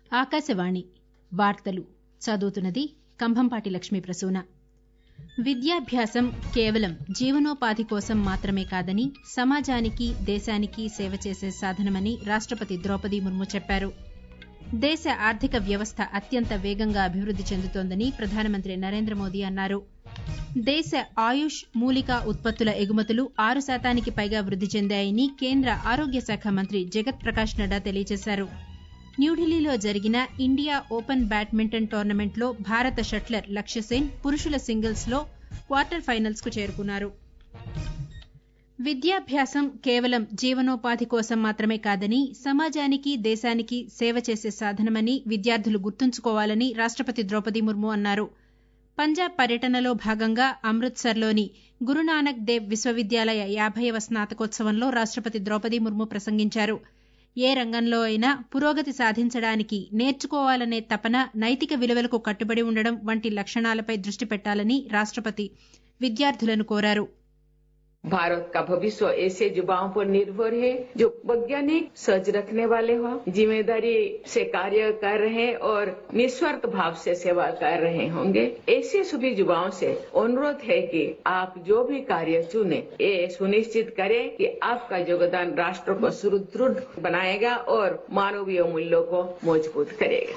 ఆకాశవాణి వార్తలు చదువుతున్నది కంభంపాటి లక్ష్మీ ప్రసూన విద్యాభ్యాసం కేవలం జీవనోపాధి కోసం మాత్రమే కాదని సమాజానికి దేశానికి సేవ చేసే సాధనమని రాష్టపతి ద్రౌపది ముర్ము చెప్పారు దేశ ఆర్థిక వ్యవస్థ అత్యంత వేగంగా అభివృద్ది చెందుతోందని ప్రధానమంత్రి నరేంద్ర మోదీ అన్నారు దేశ ఆయుష్ మూలికా ఉత్పత్తుల ఎగుమతులు ఆరు శాతానికి పైగా వృద్ది చెందాయని కేంద్ర ఆరోగ్య శాఖ మంత్రి జగత్ ప్రకాష్ నడ్డా తెలియజేశారు న్యూఢిల్లీలో జరిగిన ఇండియా ఓపెన్ బ్యాడ్మింటన్ టోర్నమెంట్లో భారత షట్లర్ లక్ష్యసేన్ పురుషుల సింగిల్స్ లో క్వార్టర్ ఫైనల్స్ కు చేరుకున్నారు విద్యాభ్యాసం కేవలం జీవనోపాధి కోసం మాత్రమే కాదని సమాజానికి దేశానికి సేవ చేసే సాధనమని విద్యార్థులు గుర్తుంచుకోవాలని రాష్టపతి ద్రౌపది ముర్ము అన్నారు పంజాబ్ పర్యటనలో భాగంగా అమృత్సర్లోని గురునానక్ దేవ్ విశ్వవిద్యాలయ యాభైవ స్నాతకోత్సవంలో రాష్టపతి ద్రౌపది ముర్ము ప్రసంగించారు ఏ రంగంలో అయినా పురోగతి సాధించడానికి నేర్చుకోవాలనే తపన నైతిక విలువలకు కట్టుబడి ఉండడం వంటి లక్షణాలపై దృష్టి పెట్టాలని రాష్టపతి విద్యార్థులను కోరారు भारत का भविष्य ऐसे युवाओं पर निर्भर है जो वैज्ञानिक सज रखने वाले हो जिम्मेदारी से कार्य कर रहे और निस्वार्थ भाव से सेवा कर रहे होंगे ऐसे सभी युवाओं से अनुरोध है कि आप जो भी कार्य चुने ये सुनिश्चित करें कि आपका योगदान राष्ट्र को सुदृढ़ बनाएगा और मानवीय मूल्यों को मजबूत करेगा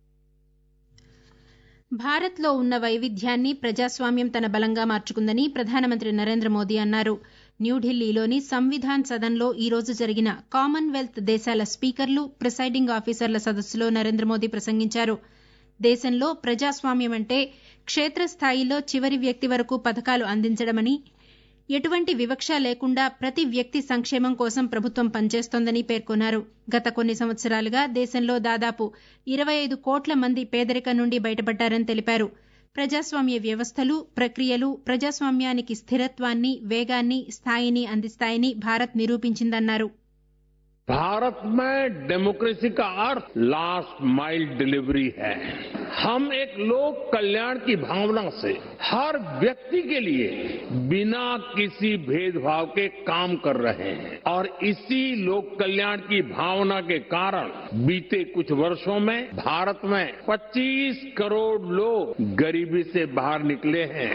భారత్లో ఉన్న వైవిధ్యాన్ని ప్రజాస్వామ్యం తన బలంగా మార్చుకుందని ప్రధానమంత్రి నరేంద్ర మోదీ అన్నారు న్యూఢిల్లీలోని సంవిధాన్ సదన్లో ఈ రోజు జరిగిన కామన్వెల్త్ దేశాల స్పీకర్లు ప్రిసైడింగ్ ఆఫీసర్ల సదస్సులో నరేంద్ర మోదీ ప్రసంగించారు దేశంలో ప్రజాస్వామ్యం అంటే క్షేత్రస్థాయిలో చివరి వ్యక్తి వరకు పథకాలు అందించడమని ఎటువంటి వివక్ష లేకుండా ప్రతి వ్యక్తి సంక్షేమం కోసం ప్రభుత్వం పనిచేస్తోందని పేర్కొన్నారు గత కొన్ని సంవత్సరాలుగా దేశంలో దాదాపు ఇరవై ఐదు కోట్ల మంది పేదరికం నుండి బయటపడ్డారని తెలిపారు ప్రజాస్వామ్య వ్యవస్థలు ప్రక్రియలు ప్రజాస్వామ్యానికి స్థిరత్వాన్ని వేగాన్ని స్థాయిని అందిస్తాయని భారత్ నిరూపించిందన్నారు भारत में डेमोक्रेसी का अर्थ लास्ट माइल डिलीवरी है हम एक लोक कल्याण की भावना से हर व्यक्ति के लिए बिना किसी भेदभाव के काम कर रहे हैं और इसी लोक कल्याण की भावना के कारण बीते कुछ वर्षों में भारत में 25 करोड़ लोग गरीबी से बाहर निकले हैं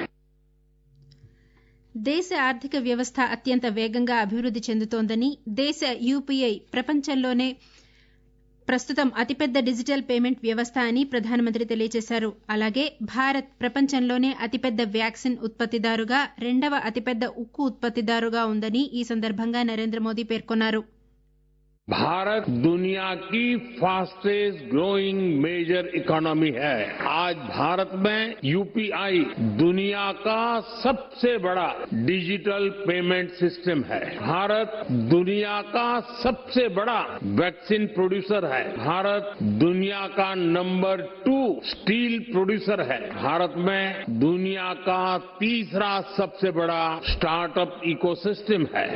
దేశ ఆర్థిక వ్యవస్థ అత్యంత వేగంగా అభివృద్ది చెందుతోందని దేశ యూపీఐ ప్రపంచంలోనే ప్రస్తుతం అతిపెద్ద డిజిటల్ పేమెంట్ వ్యవస్థ అని ప్రధానమంత్రి తెలియజేశారు అలాగే భారత్ ప్రపంచంలోనే అతిపెద్ద వ్యాక్సిన్ ఉత్పత్తిదారుగా రెండవ అతిపెద్ద ఉక్కు ఉత్పత్తిదారుగా ఉందని ఈ సందర్భంగా నరేంద్ర మోదీ పేర్కొన్నారు भारत दुनिया की फास्टेस्ट ग्रोइंग मेजर इकोनॉमी है आज भारत में यूपीआई दुनिया का सबसे बड़ा डिजिटल पेमेंट सिस्टम है भारत दुनिया का सबसे बड़ा वैक्सीन प्रोड्यूसर है भारत दुनिया का नंबर टू स्टील प्रोड्यूसर है भारत में दुनिया का तीसरा सबसे बड़ा स्टार्टअप इकोसिस्टम है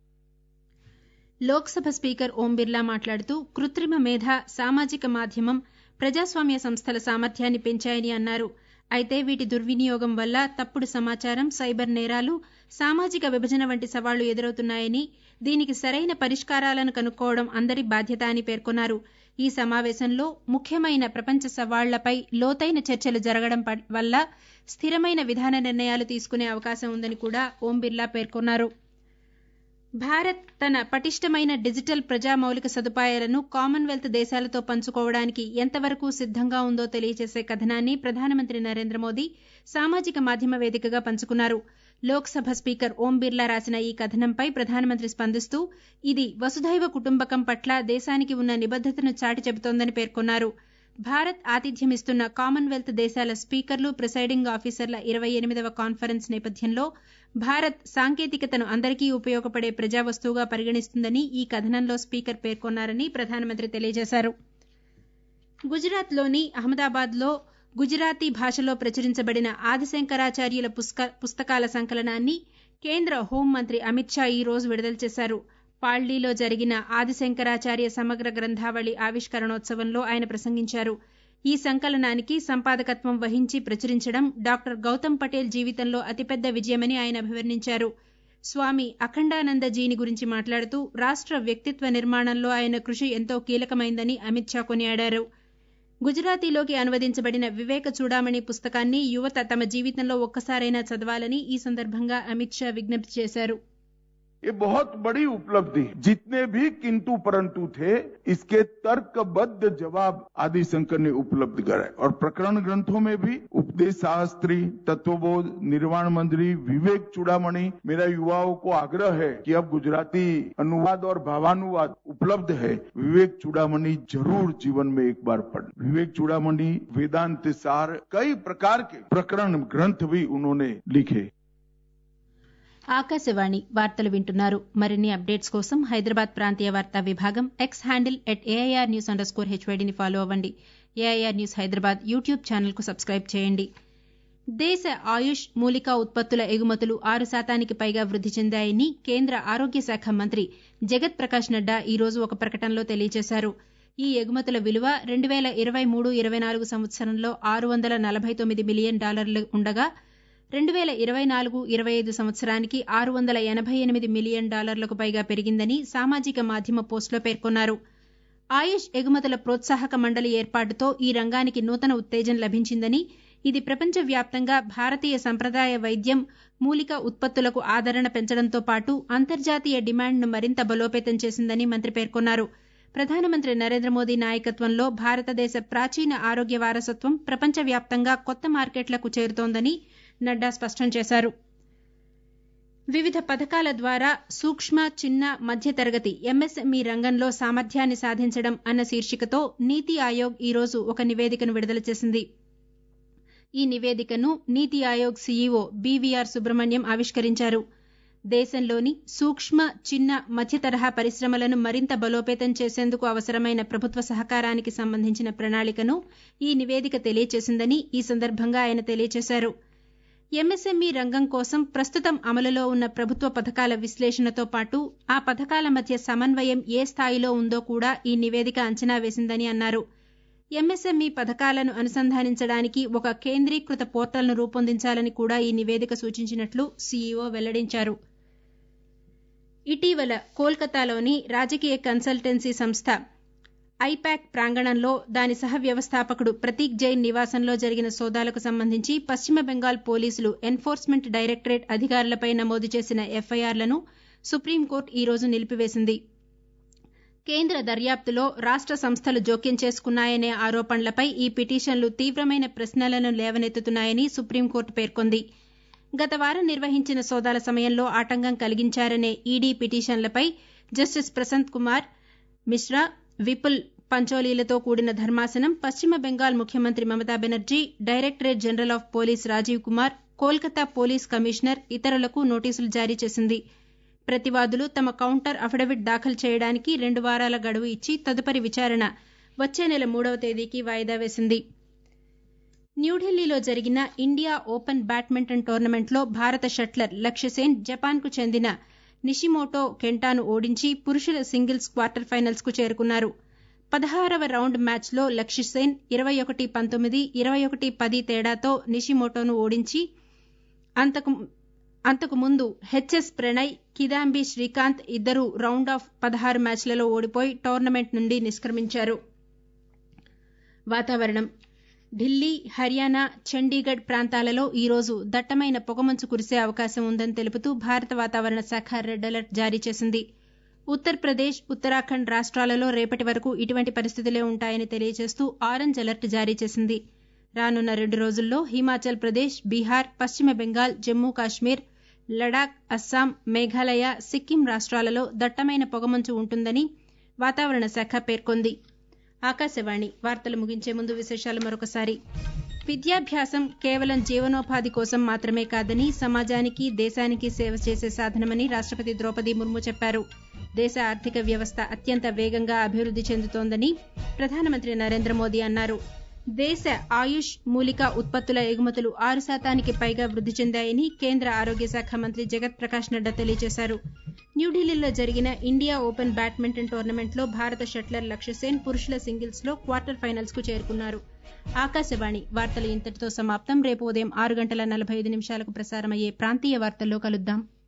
లోక్సభ స్పీకర్ ఓం బిర్లా మాట్లాడుతూ కృత్రిమ మేధ సామాజిక మాధ్యమం ప్రజాస్వామ్య సంస్థల సామర్థ్యాన్ని పెంచాయని అన్నారు అయితే వీటి దుర్వినియోగం వల్ల తప్పుడు సమాచారం సైబర్ నేరాలు సామాజిక విభజన వంటి సవాళ్లు ఎదురవుతున్నాయని దీనికి సరైన పరిష్కారాలను కనుక్కోవడం అందరి బాధ్యత అని పేర్కొన్నారు ఈ సమావేశంలో ముఖ్యమైన ప్రపంచ సవాళ్లపై లోతైన చర్చలు జరగడం వల్ల స్థిరమైన విధాన నిర్ణయాలు తీసుకునే అవకాశం ఉందని కూడా ఓం బిర్లా పేర్కొన్నారు భారత్ తన పటిష్టమైన డిజిటల్ ప్రజా మౌలిక సదుపాయాలను కామన్వెల్త్ దేశాలతో పంచుకోవడానికి ఎంతవరకు సిద్దంగా ఉందో తెలియజేసే కథనాన్ని ప్రధానమంత్రి నరేంద్ర మోదీ సామాజిక మాధ్యమ వేదికగా పంచుకున్నారు లోక్సభ స్పీకర్ ఓం బిర్లా రాసిన ఈ కథనంపై ప్రధానమంత్రి స్పందిస్తూ ఇది వసుధైవ కుటుంబకం పట్ల దేశానికి ఉన్న నిబద్దతను చాటి చెబుతోందని పేర్కొన్నారు భారత్ ఆతిథ్యమిస్తున్న కామన్వెల్త్ దేశాల స్పీకర్లు ప్రిసైడింగ్ ఆఫీసర్ల ఇరవై ఎనిమిదవ కాన్ఫరెన్స్ నేపథ్యంలో భారత్ సాంకేతికతను అందరికీ ఉపయోగపడే ప్రజా వస్తువుగా పరిగణిస్తుందని ఈ కథనంలో స్పీకర్ పేర్కొన్నారని ప్రధానమంత్రి తెలియజేశారు గుజరాత్లోని అహ్మదాబాద్లో గుజరాతీ భాషలో ప్రచురించబడిన ఆదిశంకరాచార్యుల పుస్తకాల సంకలనాన్ని కేంద్ర హోంమంత్రి అమిత్ షా ఈ రోజు విడుదల చేశారు పాళ్లీలో జరిగిన ఆదిశంకరాచార్య సమగ్ర గ్రంథావళి ఆవిష్కరణోత్సవంలో ఆయన ప్రసంగించారు ఈ సంకలనానికి సంపాదకత్వం వహించి ప్రచురించడం డాక్టర్ గౌతమ్ పటేల్ జీవితంలో అతిపెద్ద విజయమని ఆయన అభివర్ణించారు స్వామి అఖండానందజీని గురించి మాట్లాడుతూ రాష్ట్ర వ్యక్తిత్వ నిర్మాణంలో ఆయన కృషి ఎంతో కీలకమైందని అమిత్ షా కొనియాడారు గుజరాతీలోకి అనువదించబడిన వివేక చూడామణి పుస్తకాన్ని యువత తమ జీవితంలో ఒక్కసారైనా చదవాలని ఈ సందర్భంగా అమిత్ షా విజ్ఞప్తి చేశారు ये बहुत बड़ी उपलब्धि जितने भी किंतु परंतु थे इसके तर्कबद्ध जवाब आदि शंकर ने उपलब्ध कराए और प्रकरण ग्रंथों में भी उपदेश शास्त्री तत्वबोध निर्वाण मंदिरी विवेक चूड़ामणि मेरा युवाओं को आग्रह है कि अब गुजराती अनुवाद और भावानुवाद उपलब्ध है विवेक चूड़ामणि जरूर जीवन में एक बार पढ़ विवेक चूड़ामणि वेदांत सार कई प्रकार के प्रकरण ग्रंथ भी उन्होंने लिखे ఆకాశవాణి వార్తలు వింటున్నారు మరిన్ని అప్డేట్స్ కోసం హైదరాబాద్ ప్రాంతీయ వార్తా విభాగం X handle at AIR news underscore హెచ్వైడిని ఫాలో అవ్వండి ఏఐఆర్ న్యూస్ హైదరాబాద్ యూట్యూబ్ ఛానల్కు సబ్స్క్రైబ్ చేయండి దేశ ఆయుష్ మూలికా ఉత్పత్తుల ఎగుమతులు ఆరు శాతానికి పైగా వృద్ది చెందాయని కేంద్ర ఆరోగ్య శాఖ మంత్రి జగత్ ప్రకాష్ నడ్డా ఈ రోజు ఒక ప్రకటనలో తెలియజేశారు ఈ ఎగుమతుల విలువ రెండు వేల ఇరవై మూడు ఇరవై నాలుగు సంవత్సరంలో ఆరు వందల నలభై తొమ్మిది మిలియన్ డాలర్లు ఉండగా రెండు వేల ఇరవై నాలుగు ఇరవై ఐదు సంవత్సరానికి ఆరు వందల ఎనభై ఎనిమిది మిలియన్ డాలర్లకు పైగా పెరిగిందని సామాజిక మాధ్యమ పోస్టులో పేర్కొన్నారు ఆయుష్ ఎగుమతుల ప్రోత్సాహక మండలి ఏర్పాటుతో ఈ రంగానికి నూతన ఉత్తేజం లభించిందని ఇది ప్రపంచవ్యాప్తంగా భారతీయ సంప్రదాయ వైద్యం మూలిక ఉత్పత్తులకు ఆదరణ పెంచడంతో పాటు అంతర్జాతీయ డిమాండ్ను మరింత బలోపేతం చేసిందని మంత్రి పేర్కొన్నారు ప్రధానమంత్రి నరేంద్ర మోదీ నాయకత్వంలో భారతదేశ ప్రాచీన ఆరోగ్య వారసత్వం ప్రపంచవ్యాప్తంగా కొత్త మార్కెట్లకు చేరుతోందని నడ్డా స్పష్టం చేశారు వివిధ పథకాల ద్వారా సూక్ష్మ చిన్న మధ్యతరగతి ఎంఎస్ఎంఈ రంగంలో సామర్థ్యాన్ని సాధించడం అన్న శీర్షికతో నీతి ఆయోగ్ ఈ రోజు ఒక నివేదికను విడుదల చేసింది ఈ నివేదికను నీతి ఆయోగ్ సీఈఓ బీవీఆర్ సుబ్రహ్మణ్యం ఆవిష్కరించారు దేశంలోని సూక్ష్మ చిన్న మధ్య తరహా పరిశ్రమలను మరింత బలోపేతం చేసేందుకు అవసరమైన ప్రభుత్వ సహకారానికి సంబంధించిన ప్రణాళికను ఈ నివేదిక తెలియజేసిందని ఈ సందర్భంగా ఆయన తెలియజేశారు ఎంఎస్ఎంఈ రంగం కోసం ప్రస్తుతం అమలులో ఉన్న ప్రభుత్వ పథకాల విశ్లేషణతో పాటు ఆ పథకాల మధ్య సమన్వయం ఏ స్థాయిలో ఉందో కూడా ఈ నివేదిక అంచనా వేసిందని అన్నారు ఎంఎస్ఎంఈ పథకాలను అనుసంధానించడానికి ఒక కేంద్రీకృత పోర్టల్ను రూపొందించాలని కూడా ఈ నివేదిక సూచించినట్లు సీఈఓ వెల్లడించారు ఇటీవల కోల్కతాలోని రాజకీయ కన్సల్టెన్సీ సంస్థ ఐపాక్ ప్రాంగణంలో దాని సహ వ్యవస్థాపకుడు ప్రతీక్ జైన్ నివాసంలో జరిగిన సోదాలకు సంబంధించి పశ్చిమ బెంగాల్ పోలీసులు ఎన్ఫోర్స్మెంట్ డైరెక్టరేట్ అధికారులపై నమోదు చేసిన ఎఫ్ఐఆర్లను సుప్రీంకోర్టు ఈ రోజు నిలిపివేసింది కేంద్ర దర్యాప్తులో రాష్ట సంస్థలు జోక్యం చేసుకున్నాయనే ఆరోపణలపై ఈ పిటిషన్లు తీవ్రమైన ప్రశ్నలను లేవనెత్తుతున్నాయని సుప్రీంకోర్టు పేర్కొంది గత వారం నిర్వహించిన సోదాల సమయంలో ఆటంకం కలిగించారనే ఈడీ పిటిషన్లపై జస్టిస్ ప్రశాంత్ కుమార్ మిశ్రా విపుల్ పంచోలీలతో కూడిన ధర్మాసనం పశ్చిమ బెంగాల్ ముఖ్యమంత్రి Mamata Banerjee directorate general of police Rajiv Kumar Kolkata police commissioner ఇతరులకు నోటీసులు జారీ చేసింది ప్రతివాదులు తమ కౌంటర్ అఫిడవిట్ దాఖలు చేయడానికి రెండు వారాల గడువు ఇచ్చి తదుపరి విచారణ వచ్చే నెల మూడవ తేదీకి వాయిదా వేసింది న్యూఢిల్లీలో జరిగిన ఇండియా ఓపెన్ బ్యాడ్మింటన్ టోర్నమెంట్లో భారత షట్లర్ లక్ష్యసేన్ జపాన్కు చెందిన నిషిమోటో కెంటాను ఓడించి పురుషుల సింగిల్స్ క్వార్టర్ ఫైనల్స్ కు చేరుకున్నారు పదహారవ రౌండ్ మ్యాచ్లో లక్ష్యసేన్ ఇరవై ఒకటి పంతొమ్మిది ఇరవై ఒకటి పది తేడాతో నిషిమోటోను ఓడించి అంతకు అంతకు ముందు హెచ్ఎస్ ప్రణయ్ కిదాంబి శ్రీకాంత్ ఇద్దరు రౌండ్ ఆఫ్ పదహారు మ్యాచ్లలో ఓడిపోయి టోర్నమెంట్ నుండి నిష్క్రమించారు వాతావరణం ఢిల్లీ హర్యానా చండీగఢ్ ప్రాంతాలలో ఈ రోజు దట్టమైన పొగమంచు కురిసే అవకాశం ఉందని తెలుపుతూ భారత వాతావరణ శాఖ రెడ్ అలర్ట్ జారీ చేసింది ఉత్తరప్రదేశ్ ఉత్తరాఖండ్ రాష్ట్రాలలో రేపటి వరకు ఇటువంటి పరిస్థితులే ఉంటాయని తెలియజేస్తూ ఆరెంజ్ అలర్ట్ జారీ చేసింది రానున్న రెండు రోజుల్లో హిమాచల్ ప్రదేశ్ బీహార్ పశ్చిమ బెంగాల్ జమ్మూ కాశ్మీర్ లడాక్ అస్సాం మేఘాలయ సిక్కిం రాష్ట్రాలలో దట్టమైన పొగమంచు ఉంటుందని వాతావరణ శాఖ పేర్కొంది ఆకాశవాణి వార్తలు ముగించే ముందు విశేషాలు మరొకసారి విద్యాభ్యాసం కేవలం జీవనోపాధి కోసం మాత్రమే కాదని సమాజానికి దేశానికి సేవ చేసే సాధనమని రాష్టపతి ద్రౌపది ముర్ము చెప్పారు దేశ ఆర్థిక వ్యవస్థ అత్యంత వేగంగా అభివృద్ది చెందుతోందని ప్రధానమంత్రి నరేంద్ర మోదీ అన్నారు దేశ ఆయుష్ మూలిక ఉత్పత్తుల ఎగుమతులు ఆరు శాతానికి పైగా వృద్ది చెందాయని కేంద్ర ఆరోగ్య శాఖ మంత్రి జగత్ ప్రకాష్ నడ్డా తెలియజేశారు న్యూఢిల్లీలో జరిగిన ఇండియా ఓపెన్ బ్యాడ్మింటన్ టోర్నమెంట్లో భారత షట్లర్ లక్ష్యసేన్ పురుషుల సింగిల్స్ లో క్వార్టర్ ఫైనల్స్ కు చేరుకున్నారు ఆకాశవాణి వార్తలు ఇంతటితో సమాప్తం రేపు ఉదయం ఆరు గంటల నలభై ఐదు నిమిషాలకు ప్రసారమయ్యే ప్రాంతీయ వార్తల్లో కలుద్దాం